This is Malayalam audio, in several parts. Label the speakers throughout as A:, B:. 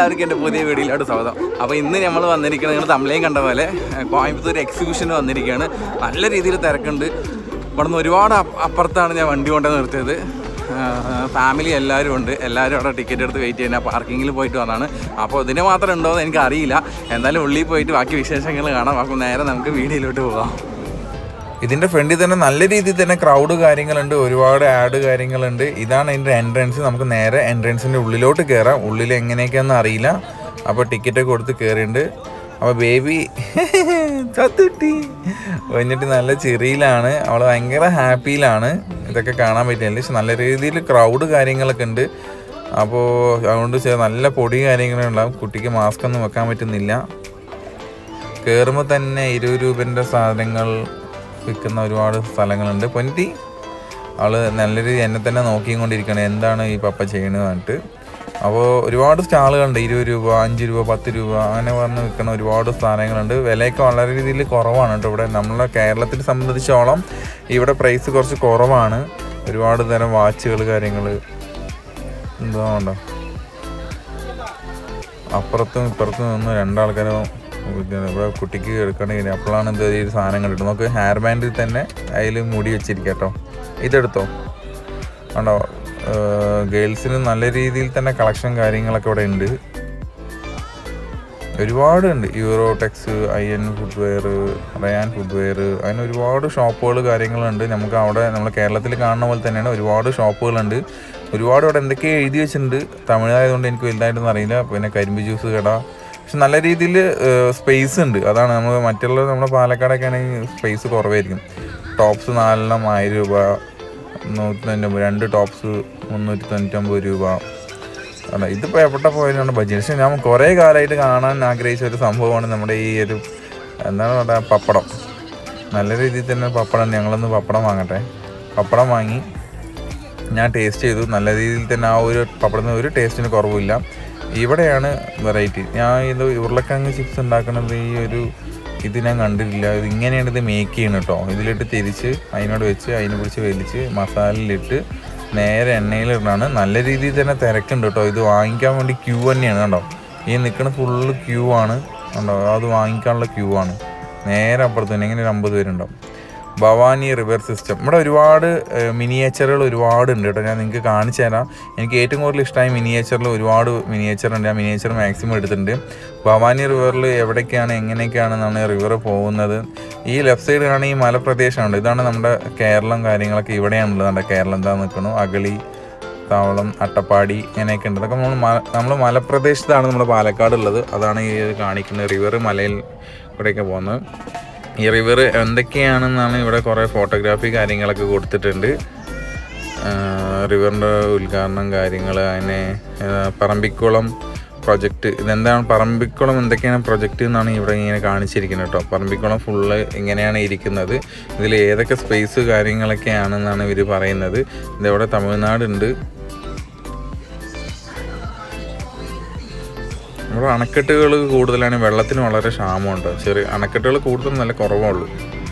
A: എല്ലാവർക്കും എൻ്റെ പുതിയ വീഡിയോയിലോട്ട് സ്വാഗതം അപ്പോൾ ഇന്ന് നമ്മൾ വന്നിരിക്കുന്നത് നിങ്ങൾ തമിഴയും കണ്ട പോലെ ഏഹ്, കോയമ്പത്തൂർ എക്സിബിഷന് വന്നിരിക്കുകയാണ് നല്ല രീതിയിൽ തിരക്കുണ്ട് ഇവിടെ നിന്ന് ഒരുപാട് അപ്പ- അപ്പുറത്താണ് ഞാൻ വണ്ടി കൊണ്ട് നിർത്തിയത് ഫാമിലി എല്ലാവരും ഉണ്ട് എല്ലാവരും അവിടെ ടിക്കറ്റ് എടുത്ത് വെയിറ്റ് ചെയ്യുന്ന പാർക്കിങ്ങിൽ പോയിട്ട് വന്നാണ് അപ്പോൾ ഇതിന് മാത്രം ഉണ്ടോ എന്ന് എനിക്ക് അറിയില്ല എന്തായാലും ഉള്ളിൽ പോയിട്ട് ബാക്കി വിശേഷങ്ങൾ കാണാം അപ്പോൾ നേരെ നമുക്ക് വീഡിയോയിലോട്ട് പോകാം
B: ഇതിന്റെ ഫ്രണ്ടിൽ തന്നെ നല്ല രീതിയിൽ തന്നെ ക്രൗഡ് കാര്യങ്ങളുണ്ട് ഒരുപാട് ആഡ് കാര്യങ്ങളുണ്ട് ഇതാണ് ഇതിന്റെ എൻട്രൻസ് നമുക്ക് നേരെ എൻട്രൻസിന്റെ ഉള്ളിലോട്ട് കയറാം ഉള്ളിൽ എങ്ങനെയൊക്കെയാണെന്ന് അറിയില്ല അപ്പോൾ ടിക്കറ്റ് ഒക്കെ കൊടുത്ത് കയറിയിട്ടുണ്ട് അപ്പോൾ ബേബി ചത്തുട്ടി കഴിഞ്ഞിട്ട് നല്ല ചെറിയിലാണ് അവൾ ഭയങ്കര ഹാപ്പിയിലാണ് ഇതൊക്കെ കാണാൻ പറ്റില്ല പക്ഷെ നല്ല രീതിയിൽ ക്രൗഡ് കാര്യങ്ങളൊക്കെ ഉണ്ട് അപ്പോൾ അതുകൊണ്ട് ചെ- നല്ല പൊടി കാര്യങ്ങളും ഉണ്ടാവും കുട്ടിക്ക് മാസ്ക് ഒന്നും വെക്കാൻ പറ്റുന്നില്ല കയറുമ്പോൾ തന്നെ ഇരുപത് രൂപൻ്റെ സാധനങ്ങൾ വിൽക്കുന്ന ഒരുപാട് സ്ഥലങ്ങളുണ്ട് പൊന്തി അവള് നല്ല രീതി എന്നെ തന്നെ നോക്കിക്കൊണ്ടിരിക്കുകയാണ് എന്താണ് ഈ പപ്പ ചെയ്യണത് പറഞ്ഞിട്ട് അപ്പോൾ ഒരുപാട് സ്റ്റാളുകളുണ്ട് ഇരുപത് രൂപ അഞ്ച് രൂപ പത്ത് രൂപ അങ്ങനെ പറഞ്ഞ് വിൽക്കുന്ന ഒരുപാട് സാധനങ്ങളുണ്ട് വിലയൊക്കെ വളരെ രീതിയിൽ കുറവാണ് കേട്ടോ ഇവിടെ നമ്മളെ കേരളത്തിൽ സംബന്ധിച്ചോളം ഇവിടെ പ്രൈസ് കുറച്ച് കുറവാണ് ഒരുപാട് തരം വാച്ചുകൾ കാര്യങ്ങൾ എന്താ ഉണ്ടോ അപ്പുറത്തും ഇപ്പുറത്തും നിന്ന് രണ്ടാൾക്കാരും ഇവിടെ കുട്ടിക്ക് എടുക്കണമെങ്കിൽ അപ്പോഴാണ് ഇത് ഈ സാധനം കണ്ടിട്ട് നമുക്ക് ഹെയർ ബാൻഡിൽ തന്നെ അതിൽ മുടി വെച്ചിരിക്കാം കേട്ടോ ഇതെടുത്തോ കണ്ടോ ഗേൾസിന് നല്ല രീതിയിൽ തന്നെ കളക്ഷൻ കാര്യങ്ങളൊക്കെ ഇവിടെ ഉണ്ട് ഒരുപാട് ഉണ്ട് Eurotex I N footwear Ryan footwear അങ്ങനെ ഒരുപാട് ഷോപ്പുകൾ കാര്യങ്ങളുണ്ട് നമുക്ക് അവിടെ നമ്മൾ കേരളത്തിൽ കാണുന്ന പോലെ തന്നെയാണ് ഒരുപാട് ഷോപ്പുകളുണ്ട് ഒരുപാട് ഇവിടെ എന്തൊക്കെയോ എഴുതി വെച്ചിട്ടുണ്ട് തമിഴായതുകൊണ്ട് എനിക്ക് വലുതായിട്ടൊന്നും അറിയില്ല പിന്നെ കരിമ്പ് ജ്യൂസ് കട പക്ഷെ നല്ല രീതിയിൽ സ്പേസ് ഉണ്ട് അതാണ് നമ്മൾ മറ്റുള്ള നമ്മുടെ പാലക്കാടൊക്കെ ആണെങ്കിൽ സ്പേസ് കുറവായിരിക്കും ടോപ്സ് നാലെണ്ണം ആയിരം രൂപ നൂറ്റി തൊണ്ണൂറ്റൊമ്പത് രണ്ട് ടോപ്സ് മുന്നൂറ്റി തൊണ്ണൂറ്റൊമ്പത് രൂപ അല്ല ഇതിപ്പോൾ എവിടെ പോയതാണ് ബജറ്റ് പക്ഷെ ഞാൻ കുറേ കാലമായിട്ട് കാണാൻ ആഗ്രഹിച്ച ഒരു സംഭവമാണ് നമ്മുടെ ഈ ഒരു എന്താണ് പറയുക പപ്പടം നല്ല രീതിയിൽ തന്നെ പപ്പടം ഞങ്ങളൊന്ന് പപ്പടം വാങ്ങട്ടെ പപ്പടം വാങ്ങി ഞാൻ ടേസ്റ്റ് ചെയ്തു നല്ല രീതിയിൽ തന്നെ ആ ഒരു പപ്പടത്തിന് ഒരു ടേസ്റ്റിന് കുറവില്ല ഇവിടെയാണ് വെറൈറ്റി ഞാൻ ഇത് ഉരുളക്കിഴങ്ങ് ചിപ്സ് ഉണ്ടാക്കുന്നത് ഈ ഒരു ഇത് ഞാൻ കണ്ടിട്ടില്ല ഇത് ഇങ്ങനെയാണ് ഇത് മേക്ക് ചെയ്യുന്നത് കേട്ടോ ഇതിലിട്ട് തിരിച്ച് അതിനോട് വെച്ച് അതിനെ പിടിച്ച് വലിച്ച് മസാലയിലിട്ട് നേരെ എണ്ണയിലിടാണ് നല്ല രീതിയിൽ തന്നെ തിരക്കുണ്ട് കേട്ടോ ഇത് വാങ്ങിക്കാൻ വേണ്ടി ക്യൂ തന്നെയാണ് കണ്ടോ ഈ നിൽക്കുന്ന ഫുള്ള് ക്യൂ ആണ് കണ്ടോ അത് വാങ്ങിക്കാനുള്ള ക്യൂ ആണ് നേരെ അപ്പുറത്ത് തന്നെ ഇങ്ങനെ ഒരു അമ്പത് പേരുണ്ടാവും ഭവാനി റിവർ സിസ്റ്റം ഇവിടെ ഒരുപാട് മിനിയേച്ചറുകൾ ഒരുപാട് ഉണ്ട് കേട്ടോ ഞാൻ നിങ്ങൾക്ക് കാണിച്ചു തരാം എനിക്ക് ഏറ്റവും കൂടുതൽ ഇഷ്ടമായ മിനിയേച്ചറിൽ ഒരുപാട് മിനിയേച്ചർ ഉണ്ട് ആ മിനിയേച്ചർ മാക്സിമം എടുത്തിട്ടുണ്ട് ഭവാനി റിവറിൽ എവിടേക്കാണ് എങ്ങനെയൊക്കെയാണെന്നാണ് റിവർ പോകുന്നത് ഈ ലെഫ്റ്റ് സൈഡ് കാണുന്ന ഈ മലപ്രദേശമുണ്ട് ഇതാണ് നമ്മുടെ കേരളം കാര്യങ്ങളൊക്കെ ഇവിടെയാണുള്ളത് നമ്മുടെ കേരളം എന്താ നിൽക്കണു അഗളി താവളം അട്ടപ്പാടി ഇങ്ങനെയൊക്കെ ഉണ്ട് അതൊക്കെ നമ്മൾ മല നമ്മൾ മലപ്രദേശത്താണ് നമ്മുടെ പാലക്കാട് ഉള്ളത് അതാണ് ഈ കാണിക്കുന്നത് റിവർ മലയിൽ കൂടെയൊക്കെ പോകുന്നത് ഈ റിവർ എന്തൊക്കെയാണെന്നാണ് ഇവിടെ കുറേ ഫോട്ടോഗ്രാഫി കാര്യങ്ങളൊക്കെ കൊടുത്തിട്ടുണ്ട് റിവറിൻ്റെ ഉദ്ഘാടനം കാര്യങ്ങൾ അതിനെ ആ, പറമ്പിക്കുളം പ്രൊജക്റ്റ് ഇതെന്താണ് പറമ്പിക്കുളം എന്തൊക്കെയാണ് പ്രൊജക്റ്റ് എന്നാണ് ഇവിടെ ഇങ്ങനെ കാണിച്ചിരിക്കുന്നത് കേട്ടോ പറമ്പിക്കുളം ഫുള്ള് ഇങ്ങനെയാണ് ഇരിക്കുന്നത് ഇതിൽ ഏതൊക്കെ സ്പേസ് കാര്യങ്ങളൊക്കെയാണെന്നാണ് ഇവർ പറയുന്നത് ഇതവിടെ തമിഴ്നാടുണ്ട് നമ്മുടെ അണക്കെട്ടുകൾ കൂടുതലാണ് വെള്ളത്തിന് വളരെ ക്ഷാമമുണ്ട് ചെറിയ അണക്കെട്ടുകൾ കൂടുതൽ നല്ല കുറവുള്ളൂ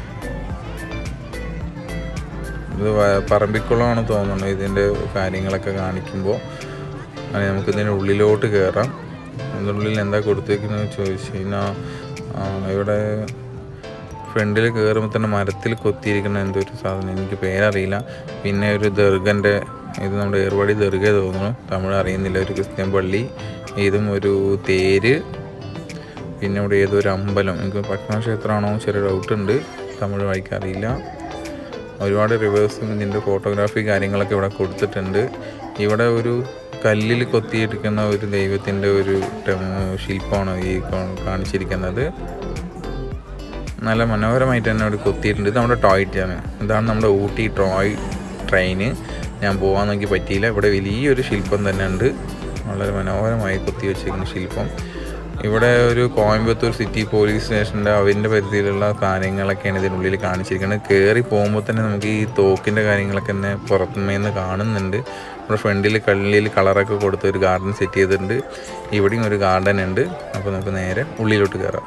B: ഇത് വ- പറമ്പിക്കുളമാണ് തോന്നുന്നത് ഇതിൻ്റെ കാര്യങ്ങളൊക്കെ കാണിക്കുമ്പോൾ അങ്ങനെ നമുക്ക് ഇതിൻ്റെ ഉള്ളിലോട്ട് കയറാം ഇതിൻ്റെ ഉള്ളിൽ എന്താ കൊടുത്തേക്കുന്നത് ചോദിച്ചു കഴിഞ്ഞാൽ ആ, ഇവിടെ ഫ്രണ്ടിൽ കയറുമ്പോൾ തന്നെ മരത്തിൽ കൊത്തിയിരിക്കുന്ന എന്തോ ഒരു സാധനം എനിക്ക് പേരറിയില്ല പിന്നെ ഒരു ദർഗൻ്റെ ഇത് നമ്മുടെ ഏർവാടി ദർഗ തോന്നുന്നു തമിഴ് അറിയുന്നില്ല ഒരു ക്രിസ്ത്യൻ പള്ളി ഇതും ഒരു തേര് പിന്നെ ഇവിടെ ഏതോ ഒരു അമ്പലം എനിക്ക് പത്മക്ഷേത്രമാണോ ചെറിയ ഡൗട്ട് ഉണ്ട് തമിഴ് വായിക്കറിയില്ല ഒരുപാട് റിവേഴ്സും ഇതിൻ്റെ ഫോട്ടോഗ്രാഫി കാര്യങ്ങളൊക്കെ ഇവിടെ കൊടുത്തിട്ടുണ്ട് ഇവിടെ ഒരു കല്ലിൽ കൊത്തിയിരിക്കുന്ന ഒരു ദൈവത്തിൻ്റെ ഒരു ടെം- ശില്പമാണ് ഈ കാ- കാണിച്ചിരിക്കുന്നത് നല്ല മനോഹരമായിട്ട് തന്നെ അവിടെ കൊത്തിയിട്ടുണ്ട് ഇത് നമ്മുടെ ടോയ് ആണ് ഇതാണ് നമ്മുടെ ഊട്ടി ടോയ് ട്രെയിന് ഞാൻ പോകാൻ നോക്കി പറ്റിയില്ല ഇവിടെ വലിയൊരു ശില്പം തന്നെ ഉണ്ട് വളരെ മനോഹരമായി കൊത്തി വെച്ചിരിക്കുന്ന ശില്പം ഇവിടെ ഒരു കോയമ്പത്തൂർ സിറ്റി പോലീസ് സ്റ്റേഷൻ്റെ അവൻ്റെ പരിധിയിലുള്ള കാര്യങ്ങളൊക്കെയാണ് ഇതിനുള്ളിൽ കാണിച്ചിരിക്കുന്നത് കയറി പോകുമ്പോൾ തന്നെ നമുക്ക് ഈ തോക്കിൻ്റെ കാര്യങ്ങളൊക്കെ തന്നെ പുറത്തുനിന്ന് കാണുന്നുണ്ട് നമ്മുടെ ഫ്രണ്ടിൽ കള്ളിയിൽ കളറൊക്കെ കൊടുത്ത് ഒരു ഗാർഡൻ സെറ്റ് ചെയ്തിട്ടുണ്ട് ഇവിടെയും ഒരു ഗാർഡൻ ഉണ്ട് അപ്പോൾ നമുക്ക് നേരെ ഉള്ളിലോട്ട് കയറാം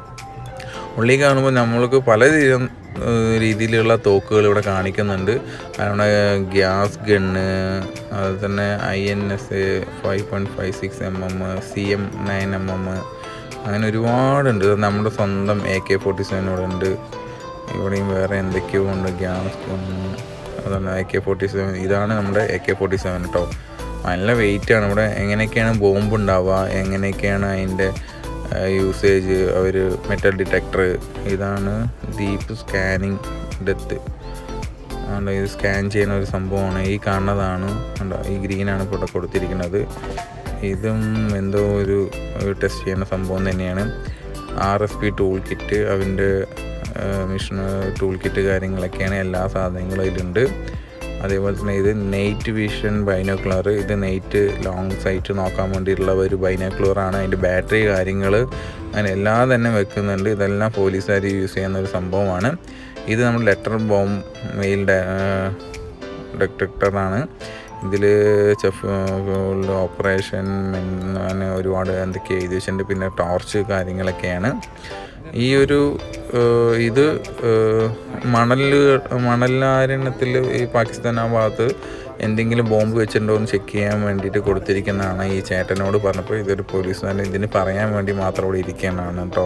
B: ഉള്ളി കാണുമ്പോൾ നമ്മൾക്ക് പല രീതിയിലുള്ള തോക്കുകൾ ഇവിടെ കാണിക്കുന്നുണ്ട് നമ്മുടെ ഗ്യാസ് ഗണ്ണ് അതുപോലെ തന്നെ I N S five point five six M M C M nine M M അങ്ങനെ ഒരുപാടുണ്ട് ഇത് നമ്മുടെ സ്വന്തം എ കെ ഫോർട്ടി സെവൻ ഇവിടെ ഉണ്ട് ഇവിടെയും വേറെ എന്തൊക്കെയോ ഉണ്ട് ഗ്യാസ് ഗണ്ണ് അതാണ് എ കെ ഫോർട്ടി സെവൻ ഇതാണ് നമ്മുടെ എ കെ ഫോർട്ടി സെവൻ കേട്ടോ നല്ല വെയിറ്റാണ് ഇവിടെ എങ്ങനെയൊക്കെയാണ് ബോംബ് ഉണ്ടാവുക എങ്ങനെയൊക്കെയാണ് അതിൻ്റെ യൂസേജ് അവർ മെറ്റൽ ഡിറ്റക്ടർ ഇതാണ് ഡീപ്പ് സ്കാനിങ് ഡെത്ത് അതുകൊണ്ട് ഇത് സ്കാൻ ചെയ്യുന്ന ഒരു സംഭവമാണ് ഈ കാണുന്നതാണ് കണ്ടോ ഈ ഗ്രീനാണ് ഇപ്പോൾ ഇവിടെ കൊടുത്തിരിക്കുന്നത് ഇതും എന്തോ ഒരു ടെസ്റ്റ് ചെയ്യുന്ന സംഭവം തന്നെയാണ് R S P tool kit അതിൻ്റെ മിഷൻ ടൂൾ കിറ്റ് കാര്യങ്ങളൊക്കെയാണ് എല്ലാ സാധനങ്ങളും ഇതിലുണ്ട് അതേപോലെ തന്നെ ഇത് നൈറ്റ് വിഷൻ ബൈനോക്കുലർ ഇത് നൈറ്റ് ലോങ് സൈറ്റ് നോക്കാൻ വേണ്ടിയിട്ടുള്ള ഒരു ബൈനോക്കുലറാണ് അതിൻ്റെ ബാറ്ററി കാര്യങ്ങൾ അങ്ങനെ എല്ലാം തന്നെ വെക്കുന്നുണ്ട് ഇതെല്ലാം പോലീസുകാർ യൂസ് ചെയ്യുന്ന ഒരു സംഭവമാണ് ഇത് നമ്മുടെ ലെറ്റർ ബോംബ് മെയിൽ ഡിറ്റക്ടറാണ് ഇതിൽ ചെഫ് ഓപ്പറേഷൻ അങ്ങനെ ഒരുപാട് എന്തൊക്കെ എഴുതി വെച്ചിട്ടുണ്ട് പിന്നെ ടോർച്ച് കാര്യങ്ങളൊക്കെയാണ് ഈ ഒരു ഏഹ്, ഇത് ഏഹ്, മണല് മണലാരണ്യത്തിൽ ഈ പാകിസ്ഥാൻ ആ ഭാഗത്ത് എന്തെങ്കിലും ബോംബ് വെച്ചിട്ടുണ്ടോ എന്ന് ചെക്ക് ചെയ്യാൻ വേണ്ടിയിട്ട് കൊടുത്തിരിക്കുന്നതാണ് ഈ ചേട്ടനോട് പറഞ്ഞപ്പോൾ ഇതൊരു പോലീസുകാരൻ ഇതിന് പറയാൻ വേണ്ടി മാത്രം ഇവിടെ ഇരിക്കുന്നതാണ് കേട്ടോ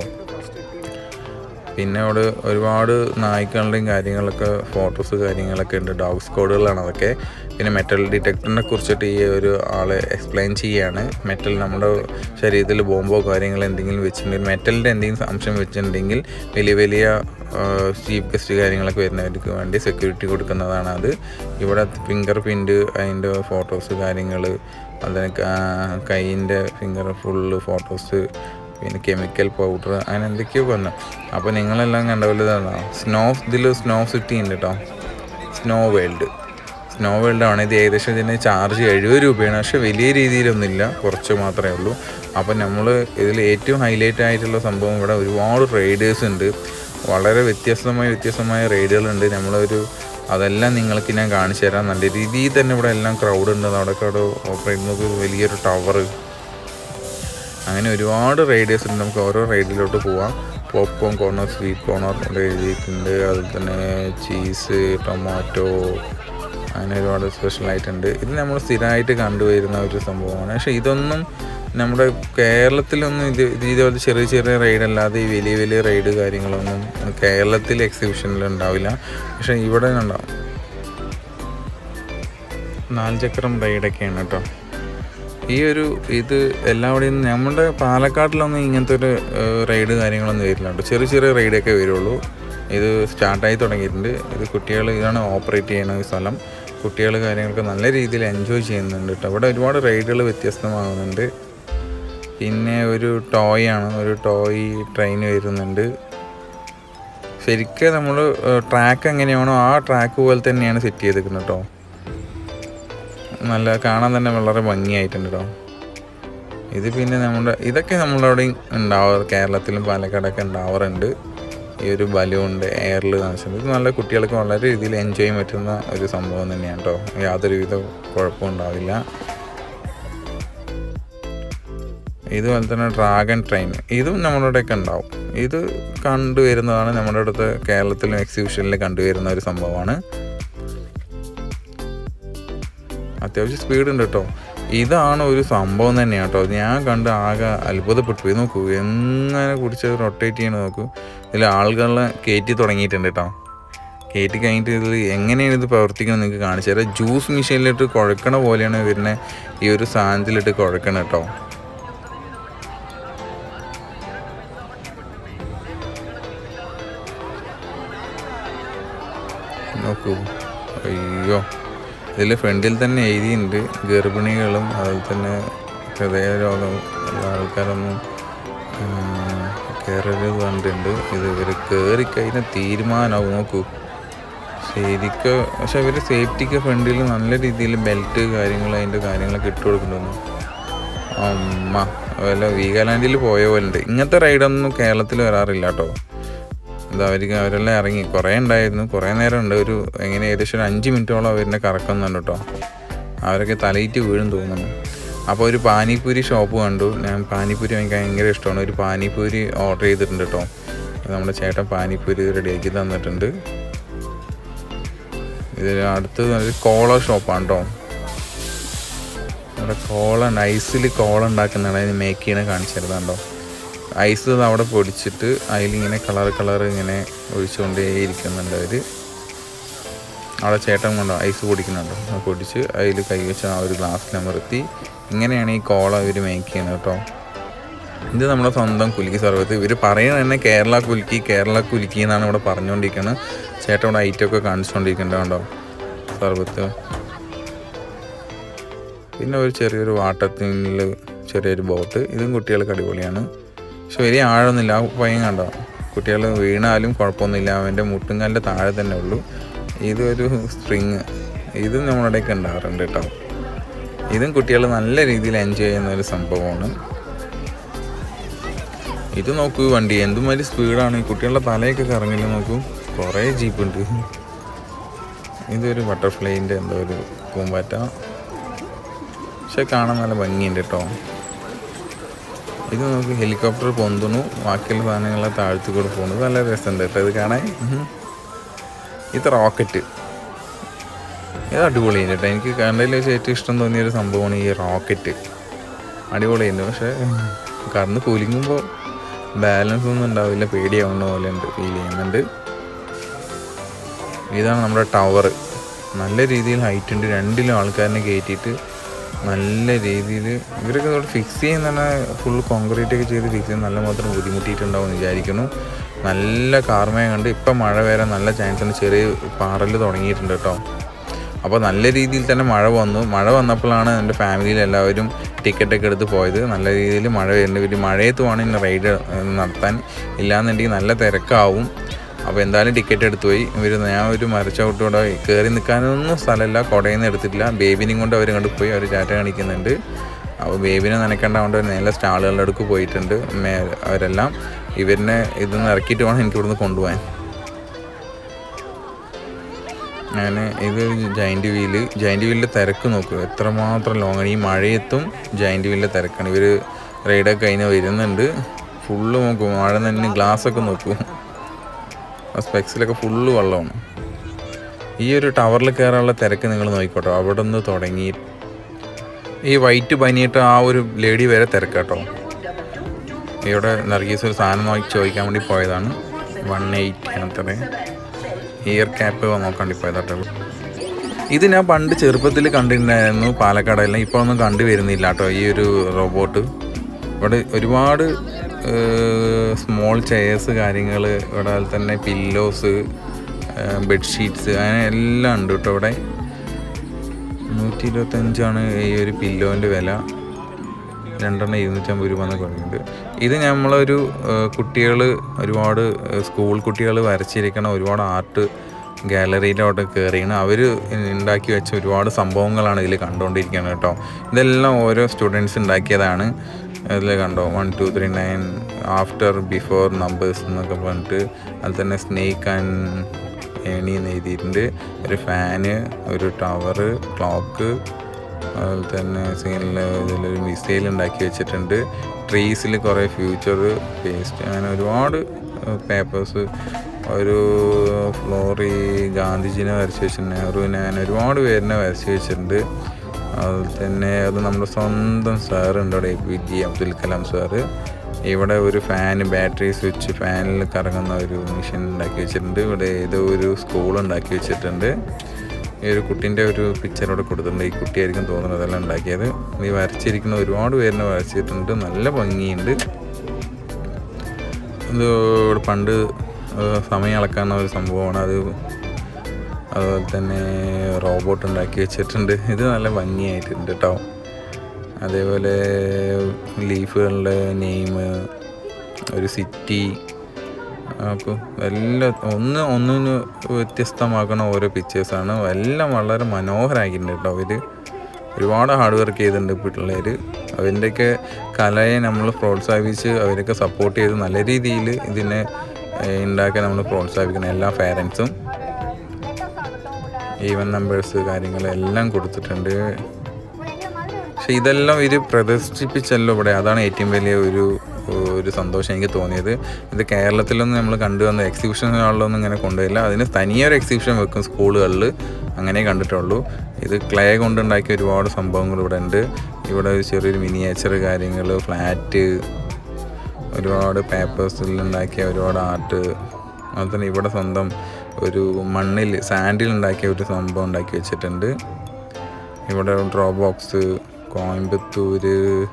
B: പിന്നെ അവിടെ ഒരുപാട് നായ്ക്കളുടെയും കാര്യങ്ങളൊക്കെ ഫോട്ടോസ് കാര്യങ്ങളൊക്കെ ഉണ്ട് ഡോഗ് സ്ക്വാഡുകളാണ് അതൊക്കെ പിന്നെ മെറ്റൽ ഡിറ്റക്ടറിനെ കുറിച്ചിട്ട് ഈ ഒരു ആള് എക്സ്പ്ലെയിൻ ചെയ്യാണ് മെറ്റൽ നമ്മുടെ ശരീരത്തിൽ ബോംബോ കാര്യങ്ങൾ എന്തെങ്കിലും വെച്ചിട്ടുണ്ടെങ്കിൽ മെറ്റലിൻ്റെ എന്തെങ്കിലും സംശയം വെച്ചിട്ടുണ്ടെങ്കിൽ വലിയ വലിയ ചീഫ് ഗസ്റ്റ് കാര്യങ്ങളൊക്കെ വരുന്നവർക്ക് വേണ്ടി സെക്യൂരിറ്റി കൊടുക്കുന്നതാണ് അത് ഇവിടെ ഫിംഗർ പ്രിൻറ്റ് അതിൻ്റെ ഫോട്ടോസ് കാര്യങ്ങൾ അതിന് കൈയിൻ്റെ ഫിംഗർ ഫുള്ള് ഫോട്ടോസ് പിന്നെ കെമിക്കൽ പൗഡർ അങ്ങനെ എന്തൊക്കെയോ വന്നു അപ്പോൾ നിങ്ങളെല്ലാം കണ്ട പോലെ ഇതാണ് സ്നോ ഇതിൽ സ്നോ സിറ്റി ഉണ്ട് കേട്ടോ സ്നോ വേൾഡ് സ്നോ വേൾഡ് ആണ് ഇത് ഏകദേശം ഇതിന് ചാർജ് എഴുപത് രൂപയാണ് പക്ഷെ വലിയ രീതിയിലൊന്നുമില്ല കുറച്ച് മാത്രമേ ഉള്ളൂ അപ്പോൾ നമ്മൾ ഇതിൽ ഏറ്റവും ഹൈലൈറ്റ് ആയിട്ടുള്ള സംഭവം ഇവിടെ ഒരുപാട് റൈഡേഴ്സ് ഉണ്ട് വളരെ വ്യത്യസ്തമായ വ്യത്യസ്തമായ റൈഡുകളുണ്ട് നമ്മളൊരു അതെല്ലാം നിങ്ങൾക്ക് ഞാൻ കാണിച്ചു തരാം നല്ല രീതിയിൽ തന്നെ ഇവിടെ എല്ലാം ക്രൗഡ് ഉണ്ട് അവിടെ അവിടെ ഓപ്പറേറ്റ് ചെയ്യുന്നത് വലിയൊരു ടവർ അങ്ങനെ ഒരുപാട് റൈഡേഴ്സ് ഉണ്ട് നമുക്ക് ഓരോ റൈഡിലോട്ട് പോവാം പോപ്കോൺ കോർണർ സ്വീറ്റ് കോർണർ ഇവിടെ എഴുതിയിട്ടുണ്ട് അതുപോലെ തന്നെ ചീസ് ടൊമാറ്റോ അങ്ങനെ ഒരുപാട് സ്പെഷ്യലായിട്ടുണ്ട് ഇത് നമ്മൾ സ്ഥിരമായിട്ട് കണ്ടുവരുന്ന ഒരു സംഭവമാണ് പക്ഷേ ഇതൊന്നും നമ്മുടെ കേരളത്തിലൊന്നും ഇത് ഇത് ഇതുപോലെ ചെറിയ ചെറിയ റൈഡ് അല്ലാതെ ഈ വലിയ വലിയ റൈഡ് കാര്യങ്ങളൊന്നും കേരളത്തിൽ എക്സിബിഷനിൽ ഉണ്ടാവില്ല പക്ഷേ ഇവിടെ ഉണ്ടാവും നാൽചക്രം റൈഡൊക്കെയാണ് കേട്ടോ ഈ ഒരു ഇത് എല്ലാവിടെയും നമ്മുടെ പാലക്കാട്ടിലൊന്നും ഇങ്ങനത്തെ ഒരു റൈഡ് കാര്യങ്ങളൊന്നും വരില്ല കേട്ടോ ചെറിയ ചെറിയ റൈഡൊക്കെ വരുള്ളൂ ഇത് സ്റ്റാർട്ടായി തുടങ്ങിയിട്ടുണ്ട് ഇത് കുട്ടികൾ ഇതാണ് ഓപ്പറേറ്റ് ചെയ്യുന്ന ഈ സ്ഥലം കുട്ടികൾ കാര്യങ്ങളൊക്കെ നല്ല രീതിയിൽ എൻജോയ് ചെയ്യുന്നുണ്ട് കേട്ടോ ഇവിടെ ഒരുപാട് റൈഡുകൾ വ്യത്യസ്തമാകുന്നുണ്ട് പിന്നെ ഒരു ടോയ് ആണ് ഒരു ടോയ് ട്രെയിൻ വരുന്നുണ്ട് ശരിക്കും നമ്മൾ ട്രാക്ക് എങ്ങനെയാണോ ആ ട്രാക്ക് പോലെ തന്നെയാണ് സെറ്റ് ചെയ്തിരിക്കുന്നത് കേട്ടോ നല്ല കാണാൻ തന്നെ വളരെ ഭംഗിയായിട്ടുണ്ട് കേട്ടോ ഇത് പിന്നെ നമ്മുടെ ഇതൊക്കെ നമ്മളവിടെ ഉണ്ടാവാറ് കേരളത്തിലും പാലക്കാടൊക്കെ ഉണ്ടാവാറുണ്ട് ഈ ഒരു ബലൂണിൻ്റെ എയറിൽ കാണിച്ചിട്ടുണ്ട് ഇത് നല്ല കുട്ടികൾക്ക് വളരെ രീതിയിൽ എൻജോയ് ചെയ്യാൻ പറ്റുന്ന ഒരു സംഭവം തന്നെയാണ് കേട്ടോ യാതൊരുവിധ കുഴപ്പവും ഉണ്ടാവില്ല ഇതുപോലെ തന്നെ ഡ്രാഗൺ ട്രെയിൻ ഇതും നമ്മുടെ ഇവിടെയൊക്കെ ഉണ്ടാവും ഇത് കണ്ടുവരുന്നതാണ് നമ്മുടെ അടുത്ത് കേരളത്തിലും എക്സിബിഷനിൽ കണ്ടുവരുന്ന ഒരു സംഭവമാണ് അത്യാവശ്യം സ്പീഡ് ഉണ്ട് കേട്ടോ ഇതാണ് ഒരു സംഭവം തന്നെയാണ് കേട്ടോ ഞാൻ കണ്ട് ആകെ അത്ഭുതപ്പെട്ടു പോയി നോക്കൂ എങ്ങനെ കുടിച്ച് റൊട്ടേറ്റ് ചെയ്യണ നോക്കൂ ഇതിൽ ആളുകളെ കയറ്റി തുടങ്ങിയിട്ടുണ്ട് കേട്ടോ കയറ്റി കഴിഞ്ഞിട്ട് ഇതിൽ എങ്ങനെയാണ് ഇത് പ്രവർത്തിക്കുന്നത് നിങ്ങൾക്ക് കാണിച്ചു തരാം ജ്യൂസ് മെഷീനിലിട്ട് കുഴക്കണ പോലെയാണ് വരുന്ന ഈ ഒരു സാധനത്തിലിട്ട് കുഴക്കണം കേട്ടോ നോക്കൂ അയ്യോ ഇതിൽ ഫ്രണ്ടിൽ തന്നെ എഴുതിയിട്ടുണ്ട് ഗർഭിണികളും അതുപോലെ തന്നെ ഹൃദയരോഗം ഉള്ള ആൾക്കാരൊന്നും കയറരുത് കണ്ടിട്ടുണ്ട് ഇത് ഇവർ കയറിക്കഴിഞ്ഞാൽ തീരുമാനമാവും നോക്കൂ ശരിക്കും പക്ഷെ ഇവർ സേഫ്റ്റിക്ക് ഫ്രണ്ടിൽ നല്ല രീതിയിൽ ബെൽറ്റ് കാര്യങ്ങൾ അതിൻ്റെ കാര്യങ്ങളൊക്കെ ഇട്ട് കൊടുക്കുന്നുണ്ട് അമ്മ വല്ല വീഗാലാൻഡിൽ പോയ പോലെ ഉണ്ട് ഇങ്ങനത്തെ റൈഡൊന്നും കേരളത്തിൽ വരാറില്ല കേട്ടോ ഇത് അവർക്ക് അവരെല്ലാം ഇറങ്ങി കുറേ ഉണ്ടായിരുന്നു കുറേ നേരം ഉണ്ട് ഒരു എങ്ങനെ ഏകദേശം ഒരു അഞ്ച് മിനിറ്റോളം അവരിനെ കറക്കുന്നുണ്ട് കേട്ടോ അവരൊക്കെ തലയിട്ട് വീഴും തോന്നുന്നു അപ്പോൾ ഒരു പാനിപ്പൂരി ഷോപ്പ് കണ്ടു ഞാൻ പാനിപ്പൂരി എനിക്ക് ഭയങ്കര ഇഷ്ടമാണ് ഒരു പാനിപ്പൂരി ഓർഡർ ചെയ്തിട്ടുണ്ട് കേട്ടോ നമ്മുടെ ചേട്ടൻ പാനിപ്പൂരി റെഡിയാക്കി തന്നിട്ടുണ്ട് ഇതിൽ അടുത്തത് ഒരു കോള ഷോപ്പാണ് കേട്ടോ ഇവിടെ കോള ഐസിൽ കോള ഉണ്ടാക്കുന്നതാണ് അതിന് മേക്ക് ചെയ്യണ കാണിച്ചിരുന്നുണ്ടോ ഐസ് അവിടെ പൊടിച്ചിട്ട് അതിലിങ്ങനെ കളർ കളർ ഇങ്ങനെ ഒഴിച്ചുകൊണ്ടേ ഇരിക്കുന്നുണ്ട് അവർ അവിടെ ചേട്ടൻ കൊണ്ടോ ഐസ് പൊടിക്കുന്നുണ്ടോ അത് പൊടിച്ച് അതിൽ കൈ വെച്ച് ആ ഒരു ഗ്ലാസ്സിൽ അമർത്തി ഇങ്ങനെയാണ് ഈ കോള ഇവർ മേക്ക് ചെയ്യുന്നത് കേട്ടോ ഇത് നമ്മുടെ സ്വന്തം കുലുക്കി സർവത്ത് ഇവർ പറയുന്നത് തന്നെ കേരള കുലുക്കി കേരള കുലുക്കി എന്നാണ് ഇവിടെ പറഞ്ഞുകൊണ്ടിരിക്കുന്നത് ചേട്ടൻ ഇവിടെ ഐറ്റമൊക്കെ കാണിച്ചുകൊണ്ടിരിക്കുന്നുണ്ട് കണ്ടോ സർവത്ത് പിന്നെ ഒരു ചെറിയൊരു വാട്ടത്തിൽ ചെറിയൊരു ബോട്ട് ഇതും കുട്ടികൾക്ക് അടിപൊളിയാണ് പക്ഷെ വലിയ ആഴമൊന്നുമില്ല ആ പയ്യൻ കണ്ടോ കുട്ടികൾ വീണാലും കുഴപ്പമൊന്നുമില്ല അവൻ്റെ മുട്ടുംകാലിൻ്റെ താഴെ തന്നെ ഉള്ളൂ ഇതൊരു സ്പ്രിങ് ഇതും നമ്മളിവിടെയൊക്കെ ഉണ്ടാകാറുണ്ട് കേട്ടോ ഇതും കുട്ടികൾ നല്ല രീതിയിൽ എൻജോയ് ചെയ്യുന്ന ഒരു സംഭവമാണ് ഇത് നോക്കൂ വണ്ടി എന്തുമാതിരി സ്പീഡാണ് ഈ കുട്ടികളുടെ തലയൊക്കെ കറങ്ങില്ല നോക്കൂ കുറേ ജീപ്പുണ്ട് ഇതൊരു ബട്ടർഫ്ലൈൻ്റെ എന്തോ ഒരു പൂമ്പാറ്റ പക്ഷെ കാണാൻ നല്ല ഭംഗിയുണ്ട് കേട്ടോ ഇത് നമുക്ക് ഹെലികോപ്റ്റർ പൊന്തുന്നു ബാക്കിയുള്ള സാധനങ്ങളെ താഴ്ത്തി കൂടെ പോകുന്നത് നല്ല രസമുണ്ട് കേട്ടോ ഇത് കാണാൻ ഉഹും. ഇത് റോക്കറ്റ് ഇത് അടിപൊളിയുണ്ട് കേട്ടോ എനിക്ക് കണ്ടതിൽ വെച്ച് ഏറ്റവും ഇഷ്ടം തോന്നിയ ഒരു സംഭവമാണ് ഈ റോക്കറ്റ് അടിപൊളിയുണ്ട് പക്ഷേ കറന്ന് കുലുങ്ങുമ്പോൾ ബാലൻസ് ഒന്നും ഉണ്ടാവില്ല പേടിയാവുന്ന പോലെ ഉണ്ട് ഫീൽ ചെയ്യുന്നുണ്ട് ഇതാണ് നമ്മുടെ ടവർ നല്ല രീതിയിൽ ഹൈറ്റ് ഉണ്ട് രണ്ടിലും ആൾക്കാരിനെ കയറ്റിയിട്ട് നല്ല രീതിയിൽ ഇവരൊക്കെ ഇവിടെ ഫിക്സ് ചെയ്യുന്ന തന്നെ ഫുൾ കോൺക്രീറ്റ് ഒക്കെ ചെയ്ത് ഫിക്സ് ചെയ്യാൻ നല്ല മാത്രം ബുദ്ധിമുട്ടിയിട്ടുണ്ടാവും എന്ന് വിചാരിക്കുന്നു നല്ല കാർമയം കണ്ട് ഇപ്പം മഴ വരാൻ നല്ല ചാൻസ് ഉണ്ട് ചെറിയ പാറൽ തുടങ്ങിയിട്ടുണ്ട് കേട്ടോ അപ്പോൾ നല്ല രീതിയിൽ തന്നെ മഴ വന്നു മഴ വന്നപ്പോഴാണ് എൻ്റെ ഫാമിലിയിൽ എല്ലാവരും ടിക്കറ്റൊക്കെ എടുത്ത് പോയത് നല്ല രീതിയിൽ മഴ വരുന്നുണ്ട് ഇവർ മഴയത്ത് വേണം ഇന്ന് റൈഡ് നടത്താൻ ഇല്ലാന്നുണ്ടെങ്കിൽ നല്ല തിരക്കാവും അപ്പോൾ എന്തായാലും ടിക്കറ്റ് എടുത്തു പോയി ഇവർ ഞാൻ ഒരു മരച്ചവിട്ടൂടെ കയറി നിൽക്കാനൊന്നും സ്ഥലമില്ല കുടയിൽ നിന്ന് എടുത്തിട്ടില്ല ബേബിനെയും കൊണ്ട് അവർ കണ്ടു പോയി അവർ ചാറ്റ കാണിക്കുന്നുണ്ട് അപ്പോൾ ബേബിനെ നനയ്ക്കേണ്ടതുകൊണ്ട് നേരെ സ്റ്റാളുകളുടെ അടുക്ക് പോയിട്ടുണ്ട് മേ അവരെല്ലാം ഇവരിനെ ഇതൊന്ന് ഇറക്കിയിട്ട് വേണം എനിക്ക് ഇവിടുന്ന് കൊണ്ടുപോകാൻ അങ്ങനെ ഇത് ജൈൻറ്റ് വീല് ജൈൻറ്റ് വീലിൻ്റെ തിരക്ക് നോക്കൂ എത്രമാത്രം ലോങ് ആണ് ഈ മഴയത്തും ജൈൻറ്റ് വീലിൻ്റെ തിരക്കാണ് ഇവർ റൈഡൊക്കെ കഴിഞ്ഞ് വരുന്നുണ്ട് ഫുള്ള് നോക്കൂ മഴ തന്നെ ഗ്ലാസ്സൊക്കെ നോക്കൂ ആ സ്പെക്സിലൊക്കെ ഫുള്ള് വെള്ളമാണ് ഈ ഒരു ടവറിൽ കയറാനുള്ള തിരക്ക് നിങ്ങൾ നോക്കിക്കോട്ടോ അവിടെ നിന്ന് തുടങ്ങി ഈ വൈറ്റ് പനിയിട്ട് ആ ഒരു ലേഡി വരെ തിരക്കാട്ടോ ഇവിടെ നർഗീസ് ഒരു സാധനം നോക്കി ചോദിക്കാൻ വേണ്ടി പോയതാണ് വൺ എയ്റ്റ് അത്ര ഇയർ ക്യാപ്പ് നോക്കാൻ വേണ്ടി പോയതാട്ടോ ഇത് ഞാൻ പണ്ട് ചെറുപ്പത്തിൽ കണ്ടിട്ടുണ്ടായിരുന്നു പാലക്കാടെല്ലാം ഇപ്പോൾ ഒന്നും കണ്ടു വരുന്നില്ല കേട്ടോ ഈ ഒരു റോബോട്ട് ഇവിടെ ഒരുപാട് സ്മോൾ ചെയർസ് കാര്യങ്ങൾ ഇവിടെ അതുപോലെ തന്നെ പില്ലോസ് ബെഡ്ഷീറ്റ്സ് അങ്ങനെ എല്ലാം ഉണ്ട് കേട്ടോ ഇവിടെ നൂറ്റി ഇരുപത്തഞ്ചാണ് ഈ ഒരു പില്ലോൻ്റെ വില രണ്ടെണ്ണം ഇരുന്നൂറ്റമ്പത് രൂപ എന്നൊക്കെ പറയുന്നുണ്ട് ഇത് നമ്മളൊരു കുട്ടികൾ ഒരുപാട് സ്കൂൾ കുട്ടികൾ വരച്ചിരിക്കണ ഒരുപാട് ആർട്ട് ഗാലറിയിലോട്ട് കയറിയാണ് അവർ ഉണ്ടാക്കി വെച്ച ഒരുപാട് സംഭവങ്ങളാണ് ഇതിൽ കണ്ടുകൊണ്ടിരിക്കുന്നത് കേട്ടോ ഇതെല്ലാം ഓരോ സ്റ്റുഡൻസ് ഉണ്ടാക്കിയതാണ് അതിൽ കണ്ടോ one two three nine after before numbers എന്നൊക്കെ പറഞ്ഞിട്ട് അതിൽ തന്നെ സ്നേക്ക് ആൻഡ് ഏണി എന്ന് എഴുതിയിട്ടുണ്ട് ഒരു ഫാന് ഒരു ടവർ ക്ലോക്ക് അതുപോലെ തന്നെ സീനിൽ ഇതിലൊരു മിസൈൽ ഉണ്ടാക്കി വെച്ചിട്ടുണ്ട് ട്രീസിൽ കുറേ ഫ്യൂച്ചർ പേസ്റ്റ് അങ്ങനെ ഒരുപാട് പേപ്പേഴ്സ് ഒരു ഫ്ലോറി ഗാന്ധിജിനെ വരച്ച് വെച്ചിട്ടുണ്ട് നെഹ്റുവിനെ അങ്ങനെ ഒരുപാട് പേരിനെ വരച്ച് വെച്ചിട്ടുണ്ട് അതുപോലെ തന്നെ അത് നമ്മുടെ സ്വന്തം സാറുണ്ട് അവിടെ A P J Abdul Kalam sir ഇവിടെ ഒരു ഫാൻ ബാറ്ററി സ്വിച്ച് ഫാനിൽ കറങ്ങുന്ന ഒരു മെഷീൻ ഉണ്ടാക്കി വെച്ചിട്ടുണ്ട് ഇവിടെ ഏതോ ഒരു സ്കൂൾ ഉണ്ടാക്കി വെച്ചിട്ടുണ്ട് ഈ ഒരു കുട്ടീൻ്റെ ഒരു പിക്ചർ ഇവിടെ കൊടുത്തിട്ടുണ്ട് ഈ കുട്ടിയായിരിക്കും തോന്നുന്നത് അതെല്ലാം ഉണ്ടാക്കിയത് ഈ വരച്ചിരിക്കുന്ന ഒരുപാട് പേരിനെ വരച്ചിട്ടുണ്ട് നല്ല ഭംഗിയുണ്ട് ഇത് ഇവിടെ പണ്ട് ഏഹ്, സമയം അളക്കാവുന്ന ഒരു സംഭവമാണ് അത് അതുപോലെ തന്നെ റോബോട്ട് ഉണ്ടാക്കി വെച്ചിട്ടുണ്ട് ഇത് നല്ല ഭംഗിയായിട്ടുണ്ട് കേട്ടോ അതേപോലെ ലീഫുകളുടെ നെയിം ഒരു സിറ്റി അപ്പോൾ എല്ലാം ഒന്ന് ഒന്നിന് വ്യത്യസ്തമാക്കുന്ന ഓരോ പിക്ചേഴ്സാണ് എല്ലാം വളരെ മനോഹരമാക്കിയിട്ടുണ്ട് കേട്ടോ അവർ ഒരുപാട് ഹാർഡ് വർക്ക് ചെയ്തിട്ടുണ്ട് പിള്ളേർ അവൻ്റെയൊക്കെ കലയെ നമ്മൾ പ്രോത്സാഹിപ്പിച്ച് അവരൊക്കെ സപ്പോർട്ട് ചെയ്ത് നല്ല രീതിയിൽ ഇതിനെ ഏഹ്, ഉണ്ടാക്കാൻ നമ്മൾ പ്രോത്സാഹിപ്പിക്കണം എല്ലാ പാരൻസും ഈവൻ നമ്പേഴ്സ് കാര്യങ്ങൾ എല്ലാം കൊടുത്തിട്ടുണ്ട് പക്ഷെ ഇതെല്ലാം ഇത് പ്രദർശിപ്പിച്ചല്ലോ ഇവിടെ അതാണ് ഏറ്റവും വലിയ ഒരു ഒരു സന്തോഷം എനിക്ക് തോന്നിയത് ഇത് കേരളത്തിലൊന്നും നമ്മൾ കണ്ടുവന്ന എക്സിബിഷൻ ഹാളിലൊന്നും ഇങ്ങനെ കൊണ്ടുപോയില്ല അതിന് തനിയെ ഒരു എക്സിബിഷൻ വെക്കും സ്കൂളുകളിൽ അങ്ങനെ കണ്ടിട്ടുള്ളൂ ഇത് ക്ലേ കൊണ്ടുണ്ടാക്കിയ ഒരുപാട് സംഭവങ്ങൾ ഇവിടെ ഉണ്ട് ഇവിടെ ഒരു ചെറിയൊരു മിനിയേച്ചർ കാര്യങ്ങൾ ഫ്ലാറ്റ് ഒരുപാട് പേപ്പേഴ്സിൽ ഉണ്ടാക്കിയ ഒരുപാട് ആർട്ട് അതുപോലെ തന്നെ ഇവിടെ സ്വന്തം ഒരു മണ്ണിൽ സാൻഡിൽ ഉണ്ടാക്കിയ ഒരു സംഭവം ഉണ്ടാക്കി വെച്ചിട്ടുണ്ട് ഇവിടെ draw box Coimbatore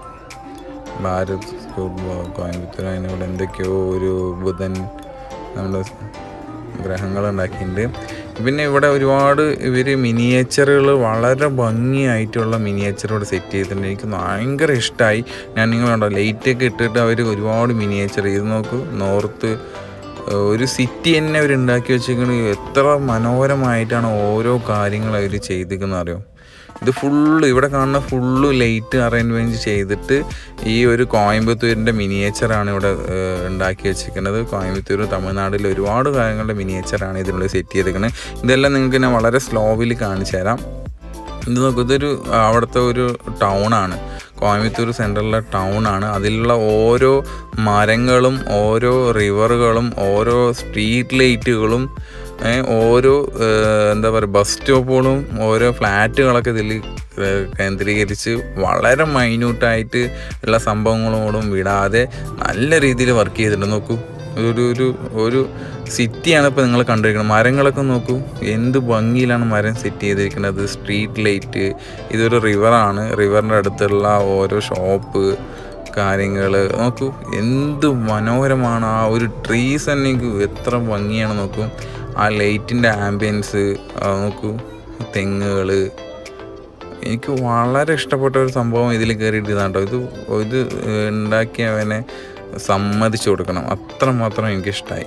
B: Bharat school ബോ- കോയമ്പത്തൂർ അതിന് ഇവിടെ എന്തൊക്കെയോ ഒരു ബുധൻ നമ്മുടെ ഗ്രഹങ്ങൾ ഉണ്ടാക്കിയിട്ടുണ്ട് പിന്നെ ഇവിടെ ഒരുപാട് ഇവർ മിനിയേച്ചറുകൾ വളരെ ഭംഗിയായിട്ടുള്ള മിനിയേച്ചർ ഇവിടെ സെറ്റ് ചെയ്തിട്ടുണ്ട് എനിക്ക് ഭയങ്കര ഇഷ്ടമായി ഞാൻ നിങ്ങൾ കണ്ടോ ലൈറ്റൊക്കെ ഇട്ടിട്ട് അവർ ഒരുപാട് മിനിയേച്ചർ ഇത് നോക്കൂ നോർത്ത് ഏഹ് ഒരു സിറ്റി തന്നെ അവർ ഉണ്ടാക്കി വെച്ചിരിക്കുന്നത് എത്ര മനോഹരമായിട്ടാണ് ഓരോ കാര്യങ്ങൾ അവർ ചെയ്തിരിക്കുന്നത് അറിയോ ഇത് ഫുള്ള് ഇവിടെ കാണുന്ന ഫുള്ള് ലൈറ്റ് അറേഞ്ച്മെൻറ്റ് ചെയ്തിട്ട് ഈ ഒരു കോയമ്പത്തൂരിൻ്റെ മിനിയേച്ചറാണ് ഇവിടെ ഏഹ്, ഉണ്ടാക്കി വെച്ചിരിക്കുന്നത് കോയമ്പത്തൂർ തമിഴ്നാട്ടിൽ ഒരുപാട് കാര്യങ്ങളുടെ മിനിയേച്ചറാണ് ഇതിനുള്ളിൽ സെറ്റ് ചെയ്തിരിക്കുന്നത് ഇതെല്ലാം നിങ്ങൾക്ക് ഞാൻ വളരെ സ്ലോവിൽ കാണിച്ചു തരാം ഇത് നോക്കൂ ഇതൊരു അവിടുത്തെ ഒരു ടൗണാണ് കോയമ്പത്തൂർ സെൻട്രലിലെ ടൗണാണ് അതിലുള്ള ഓരോ മരങ്ങളും ഓരോ റിവറുകളും ഓരോ സ്ട്രീറ്റ് ലൈറ്റുകളും ഏ, ഓരോ ഏ, എന്താ പറയുക ബസ് സ്റ്റോപ്പുകളും ഓരോ ഫ്ലാറ്റുകളൊക്കെ ഇതിൽ ഏ, കേന്ദ്രീകരിച്ച് വളരെ മൈന്യൂട്ടായിട്ട് ഉള്ള സംഭവങ്ങളോടും വിടാതെ നല്ല രീതിയിൽ വർക്ക് ചെയ്തിട്ടുണ്ട് നോക്കൂ ഒരു ഒരു ഒരു സിറ്റിയാണ് ഇപ്പോൾ നിങ്ങൾ കണ്ടിരിക്കുന്നത് മരങ്ങളൊക്കെ നോക്കൂ എന്ത് ഭംഗിയിലാണ് മരം സെറ്റ് ചെയ്തിരിക്കുന്നത് സ്ട്രീറ്റ് ലൈറ്റ് ഇതൊരു റിവറാണ് റിവറിൻ്റെ അടുത്തുള്ള ഓരോ ഷോപ്പ് കാര്യങ്ങൾ നോക്കൂ എന്ത് മനോഹരമാണ് ആ ഒരു ട്രീസ് തന്നെ എനിക്ക് എത്ര ഭംഗിയാണ് നോക്കൂ ആ ലൈറ്റിൻ്റെ ആംബിയൻസ് നോക്കൂ തെങ്ങുകൾ എനിക്ക് വളരെ ഇഷ്ടപ്പെട്ട ഒരു സംഭവം ഇതിൽ കയറിയിട്ട് ഇതാട്ടോ ഇത് ഇത് ഉണ്ടാക്കിയവനെ സമ്മതിച്ചു കൊടുക്കണം അത്രമാത്രം എനിക്കിഷ്ടമായി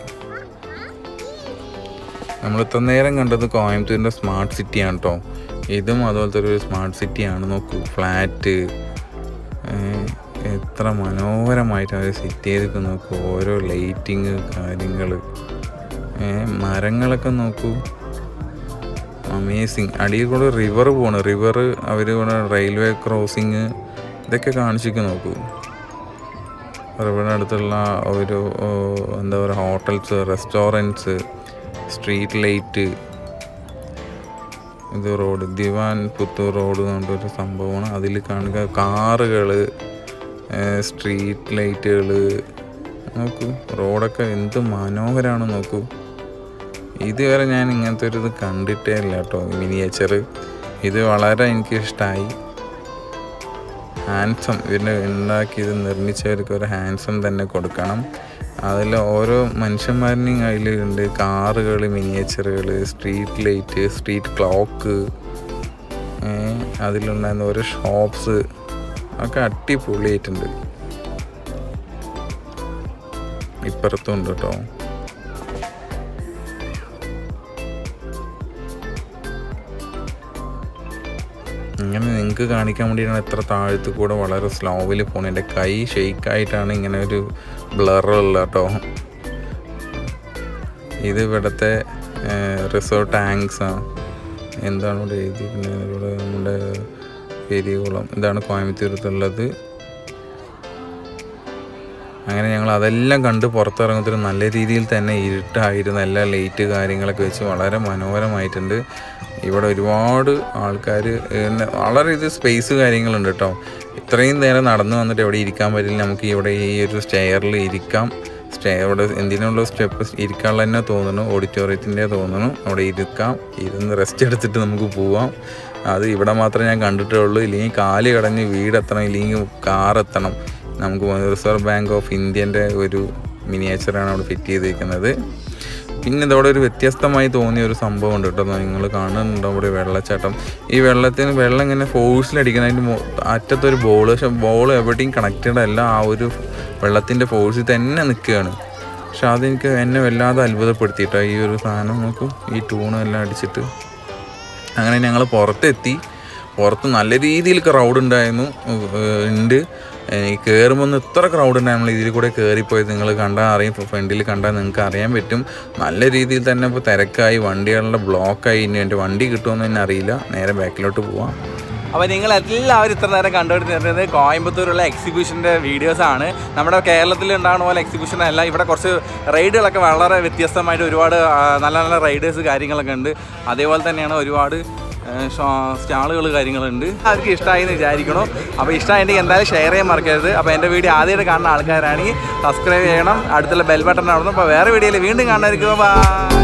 B: നമ്മൾ ഇത്ര നേരം കണ്ടത് കോയമ്പത്തൂരിൻ്റെ സ്മാർട്ട് സിറ്റിയാണ് കേട്ടോ ഇതും അതുപോലത്തെ ഒരു സ്മാർട്ട് സിറ്റിയാണ് നോക്കൂ ഫ്ലാറ്റ് എത്ര മനോഹരമായിട്ട് അവർ സെറ്റ് ചെയ്തൊക്കെ നോക്കൂ ഓരോ ലൈറ്റിങ് കാര്യങ്ങൾ മരങ്ങളൊക്കെ നോക്കൂ അമേസിങ് അടിയിൽ കൂടെ റിവർ പോണ് റിവർ അവർ ഇവിടെ റെയിൽവേ ക്രോസിങ് ഇതൊക്കെ കാണിച്ചിട്ട് നോക്കൂ റിവറിൻ്റെ അടുത്തുള്ള ഒരു ഓ, എന്താ പറയുക ഹോട്ടൽസ് റെസ്റ്റോറൻറ്റ്സ് സ്ട്രീറ്റ് ലൈറ്റ് ഇത് റോഡ് ദിവാൻ പുത്തൂർ റോഡ് എന്ന് പറഞ്ഞൊരു സംഭവമാണ് അതിൽ കാണുക കാറുകൾ സ്ട്രീറ്റ് ലൈറ്റുകൾ നോക്കൂ റോഡൊക്കെ എന്ത് മനോഹരമാണ് നോക്കൂ ഇതുവരെ ഞാൻ ഇങ്ങനത്തെ ഒരു ഇത് കണ്ടിട്ടേ ഇല്ല കേട്ടോ മിനിയേച്ചർ ഇത് വളരെ എനിക്ക് ഇഷ്ടമായി ഹാൻസം ഇതിൻ്റെ ഉണ്ടാക്കിയത് നിർമ്മിച്ചവർക്ക് ഒരു ഹാൻസം തന്നെ കൊടുക്കണം അതിൽ ഓരോ മനുഷ്യന്മാരിനെയും അതിലുണ്ട് കാറുകൾ മിനിയേച്ചറുകൾ സ്ട്രീറ്റ് ലൈറ്റ് സ്ട്രീറ്റ് ക്ലോക്ക് അതിലുണ്ടായിരുന്ന ഓരോ ഷോപ്സ് ഒക്കെ അടിപൊളിയായിട്ടുണ്ട് ഇപ്പുറത്തും ഉണ്ട് കേട്ടോ ഇങ്ങനെ നിങ്ങൾക്ക് കാണിക്കാൻ വേണ്ടിയിട്ടാണ് എത്ര താഴത്ത് കൂടെ വളരെ സ്ലോവിൽ പോണത് എൻ്റെ കൈ ഷെയ്ക്കായിട്ടാണ് ഇങ്ങനെ ഒരു ബ്ലറുള്ള കേട്ടോ ഇത് ഇവിടുത്തെ റിസോർട്ട് ടാങ്ക്സാണ് എന്താണ് ഇവിടെ എഴുതിയിരിക്കുന്നത് ഇവിടെ നമ്മുടെ പെരിയകുളം ഇതാണ് കോയമ്പത്തൂരത്തുള്ളത് അങ്ങനെ ഞങ്ങൾ അതെല്ലാം കണ്ട് പുറത്തിറങ്ങുന്നതിന് നല്ല രീതിയിൽ തന്നെ ഇരുട്ടായിരുന്നു എല്ലാ ലൈറ്റ് കാര്യങ്ങളൊക്കെ വെച്ച് വളരെ മനോഹരമായിട്ടുണ്ട് ഇവിടെ ഒരുപാട് ആൾക്കാർ വളരെ ഇത് സ്പേസ് കാര്യങ്ങളുണ്ട് കേട്ടോ ഇത്രയും നേരം നടന്നു വന്നിട്ട് എവിടെ ഇരിക്കാൻ പറ്റില്ല നമുക്ക് ഇവിടെ ഈ ഒരു സ്റ്റെയറിൽ ഇരിക്കാം സ്റ്റേ ഇവിടെ എന്തിനുള്ള സ്റ്റെപ്പ് ഇരിക്കാനുള്ള തന്നെ തോന്നുന്നു ഓഡിറ്റോറിയത്തിൻ്റെ തോന്നുന്നു അവിടെ ഇരിക്കാം ഇരുന്ന് റെസ്റ്റ് എടുത്തിട്ട് നമുക്ക് പോവാം അത് ഇവിടെ മാത്രമേ ഞാൻ കണ്ടിട്ടേ ഉള്ളൂ ഇല്ലെങ്കിൽ കാല് കടഞ്ഞ് വീടെത്തണം ഇല്ലെങ്കിൽ കാർ എത്തണം നമുക്ക് റിസർവ് ബാങ്ക് ഓഫ് ഇന്ത്യൻ്റെ ഒരു മിനിയേച്ചറാണ് അവിടെ ഫിറ്റ് ചെയ്തിരിക്കുന്നത് പിന്നെ ഇതവിടെ ഒരു വ്യത്യസ്തമായി തോന്നിയ ഒരു സംഭവം ഉണ്ട് കേട്ടോ നിങ്ങൾ കാണുന്നുണ്ടോ ഇവിടെ വെള്ളച്ചാട്ടം ഈ വെള്ളത്തിന് വെള്ളം ഇങ്ങനെ ഫോഴ്സിലടിക്കണം അതിൻ്റെ മോ- അറ്റത്തൊരു ബോൾ പക്ഷെ ബോൾ എവിടെയും കണക്റ്റഡ് അല്ല ആ ഒരു വെള്ളത്തിൻ്റെ ഫോഴ്സിൽ തന്നെ നിൽക്കുകയാണ് പക്ഷെ അതെനിക്ക് എന്നെ വല്ലാതെ അത്ഭുതപ്പെടുത്തിയിട്ടോ ഈ ഒരു സാധനം നോക്കും ഈ ടൂണും എല്ലാം അടിച്ചിട്ട് അങ്ങനെ ഞങ്ങൾ പുറത്തെത്തി പുറത്ത് നല്ല രീതിയിൽ ക്രൗഡ് ഉണ്ടായിരുന്നു ഏഹ് ഉണ്ട് ഈ കയറുമ്പോൾ ഇത്ര ക്രൗഡ് ഉണ്ടായി നമ്മൾ ഇതിൽ കൂടെ കയറിപ്പോയത് നിങ്ങൾ കണ്ടാൽ അറിയും ഫ്രണ്ടിൽ കണ്ടാൽ നിങ്ങൾക്ക് അറിയാൻ പറ്റും നല്ല രീതിയിൽ തന്നെ ഇപ്പോൾ തിരക്കായി വണ്ടികളുടെ ബ്ലോക്കായി ഇനി എൻ്റെ വണ്ടി കിട്ടുമെന്ന് തന്നെ അറിയില്ല നേരെ ബാക്കിലോട്ട് പോവാം
A: അപ്പോൾ നിങ്ങൾ എല്ലാവരും ഇത്ര നേരം കണ്ടുപിടിച്ചിരുന്നത് കോയമ്പത്തൂരുള്ള എക്സിബിഷൻ്റെ വീഡിയോസാണ് നമ്മുടെ കേരളത്തിൽ ഉണ്ടാകുന്ന പോലെ എക്സിബിഷൻ അല്ല ഇവിടെ കുറച്ച് റൈഡുകളൊക്കെ വളരെ വ്യത്യസ്തമായിട്ട് ഒരുപാട് ആ, നല്ല നല്ല റൈഡേഴ്സ് കാര്യങ്ങളൊക്കെ ഉണ്ട് അതേപോലെ തന്നെയാണ് ഒരുപാട് സ്റ്റാളുകൾ കാര്യങ്ങളുണ്ട് അവർക്ക് ഇഷ്ടമായി എന്ന് വിചാരിക്കണം അപ്പോൾ ഇഷ്ടമായിട്ടുണ്ടെങ്കിൽ എന്തായാലും ഷെയർ ചെയ്യാൻ മറക്കരുത് അപ്പോൾ എൻ്റെ വീഡിയോ ആദ്യമായിട്ട് കാണുന്ന ആൾക്കാരാണെങ്കിൽ സബ്സ്ക്രൈബ് ചെയ്യണം അടുത്തുള്ള ബെൽ ബട്ടൺ ആവണം അപ്പോൾ വേറെ വീഡിയോയിൽ വീണ്ടും കാണാതിരിക്കുക ബൈ